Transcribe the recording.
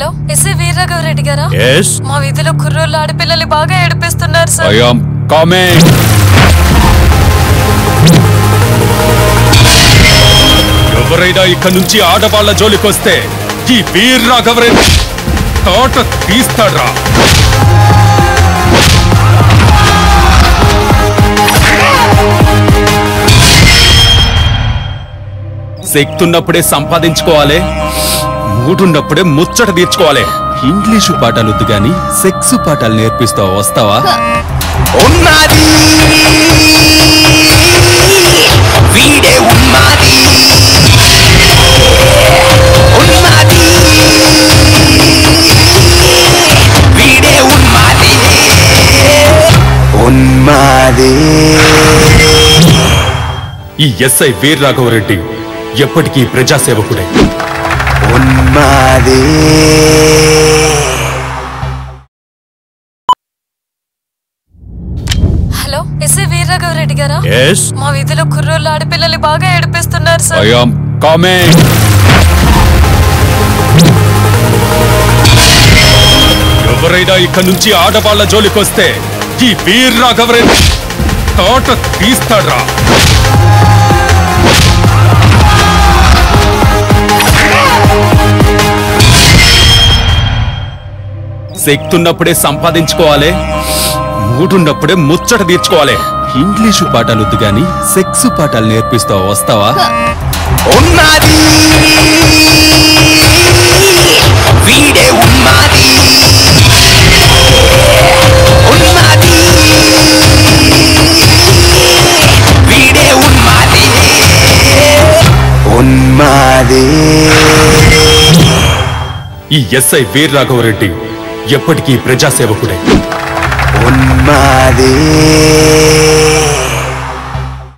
hello SI Veeraraghava Reddy గారా yes మా వీధిలో కుర్రోళ్ళు ఆడపిల్లల్ని బాగా ఏడిపిస్తున్నారు సార్ ఐ ఆమ్ కమింగ్ ఎవరైనా ఇక్కడ నుంచి ఆడవాళ్ల జోలికొస్తే ఈ వీర్ రాఘవరెడ్డి తోట తీస్తాడ్రా శక్తున్నప్పుడే సంపాదించుకోవాలి మూడున్నప్పుడే ముచ్చట తీర్చుకోవాలి ఇంగ్లీషు పాఠాలు వద్దు గాని సెక్స్ పాఠాలు నేర్పిస్తావా వస్తావా ఉన్నది వీడే ఉన్నది ఉన్నది వీడే ఉన్నది ఉన్నది ఈ ఎస్ఐ వీర్ రాఘవరెడ్డి ఎప్పటికీ ప్రజాసేవకుడే ఉన్నది హలో ఎస్ఐ వీర్రాఘవ రెడ్డి గారా ఎస్ మా వీధిలో కుర్రోళ్ళు ఆడపిల్లల్ని బాగా ఏడిపిస్తున్నారు సార్ ఐ ఆమ్ కమింగ్ ఎవరైనా ఇక్కడ నుంచి ఆడవాళ్ల జోలికొస్తే ఈ వీర్ రాఘవరెడ్డి తోట తీస్తాడ్రా శక్తున్నప్పుడే సంపాదించుకోవాలి మూడున్నప్పుడే ముచ్చట తీర్చుకోవాలి ఇంగ్లీషు పాఠాలు వద్దు గాని సెక్స్ పాఠాలు నేర్పిస్తావా వస్తావా ఉన్నది వీడే ఉన్నది ఉన్నది వీడే ఉన్నది ఉన్నది ఈ ఎస్ఐ వీర్ రాఘవరెడ్డి ఎప్పటికీ ప్రజాసేవకుడే ఉన్నది